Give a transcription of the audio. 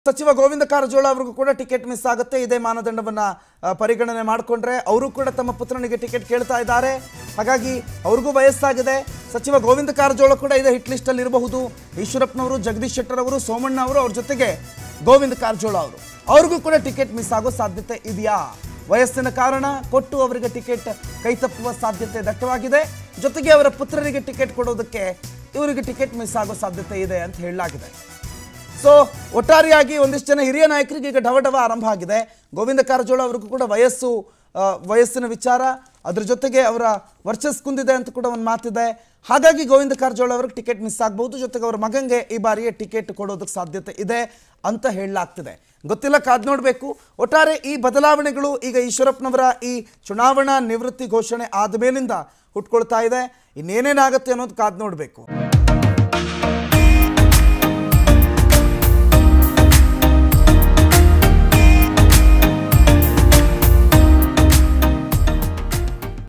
ಸಚಿವ ಗೋವಿಂದ ಕಾರಜೋಳ ಅವ್ರಿಗೂ ಕೂಡ ಟಿಕೆಟ್ ಮಿಸ್ ಆಗುತ್ತೆ ಇದೇ ಮಾನದಂಡವನ್ನ ಆ, ಪರಿಗಣನೆ ಮಾಡಿಕೊಂಡ್ರೆ ಅವರು ಕೂಡ ತಮ್ಮ ಪುತ್ರನಿಗೆ ಟಿಕೆಟ್ ಕೇಳ್ತಾ ಇದ್ದಾರೆ ಹಾಗಾಗಿ ಅವ್ರಿಗೂ ವಯಸ್ಸಾಗಿದೆ ಸಚಿವ ಗೋವಿಂದ ಕಾರಜೋಳ ಕೂಡ ಇದೇ ಹಿಟ್ ಲಿಸ್ಟ್ ಅಲ್ಲಿ ಇರಬಹುದು ಈಶ್ವರಪ್ಪನವರು ಜಗದೀಶ್ ಶೆಟ್ಟರ್ ಅವರು ಸೋಮಣ್ಣ ಅವರು ಅವ್ರ ಜೊತೆಗೆ ಗೋವಿಂದ ಕಾರಜೋಳ ಅವರು ಅವ್ರಿಗೂ ಕೂಡ ಟಿಕೆಟ್ ಮಿಸ್ ಆಗೋ ಸಾಧ್ಯತೆ ಇದೆಯಾ ವಯಸ್ಸಿನ ಕಾರಣ ಕೊಟ್ಟು ಅವರಿಗೆ ಟಿಕೆಟ್ ಕೈತಪ್ಪುವ ಸಾಧ್ಯತೆ ದಟ್ಟವಾಗಿದೆ ಜೊತೆಗೆ ಅವರ ಪುತ್ರರಿಗೆ ಟಿಕೆಟ್ ಕೊಡೋದಕ್ಕೆ ಇವರಿಗೆ ಟಿಕೆಟ್ ಮಿಸ್ ಆಗೋ ಸಾಧ್ಯತೆ ಇದೆ ಅಂತ ಹೇಳಲಾಗಿದೆ ಸೊ ಒಟ್ಟಾರೆಯಾಗಿ ಒಂದಿಷ್ಟು ಜನ ಹಿರಿಯ ನಾಯಕರಿಗೆ ಈಗ ಡವಡವ ಆರಂಭ ಆಗಿದೆ ಗೋವಿಂದ ಕಾರಜೋಳ ಅವ್ರಿಗೂ ಕೂಡ ವಯಸ್ಸು ಆ, ವಯಸ್ಸಿನ ವಿಚಾರ ಅದ್ರ ಜೊತೆಗೆ ಅವರ ವರ್ಚಸ್ ಕುಂದಿದೆ ಅಂತ ಕೂಡ ಒಂದು ಮಾತಿದೆ ಹಾಗಾಗಿ ಗೋವಿಂದ ಕಾರಜೋಳ ಅವ್ರಿಗೆ ಟಿಕೆಟ್ ಮಿಸ್ ಆಗ್ಬೋದು ಜೊತೆಗೆ ಅವ್ರ ಮಗಂಗೆ ಈ ಬಾರಿಯೇ ಟಿಕೆಟ್ ಕೊಡೋದಕ್ಕೆ ಸಾಧ್ಯತೆ ಇದೆ ಅಂತ ಹೇಳಲಾಗ್ತಿದೆ ಗೊತ್ತಿಲ್ಲ ಕಾದ್ ನೋಡಬೇಕು ಒಟ್ಟಾರೆ ಈ ಬದಲಾವಣೆಗಳು ಈಗ ಈಶ್ವರಪ್ಪನವರ ಈ ಚುನಾವಣಾ ನಿವೃತ್ತಿ ಘೋಷಣೆ ಆದ ಮೇಲಿಂದ ಹುಟ್ಕೊಳ್ತಾ ಇದೆ ಇನ್ನೇನೇನಾಗುತ್ತೆ ಅನ್ನೋದು ಕಾದ್ ನೋಡಬೇಕು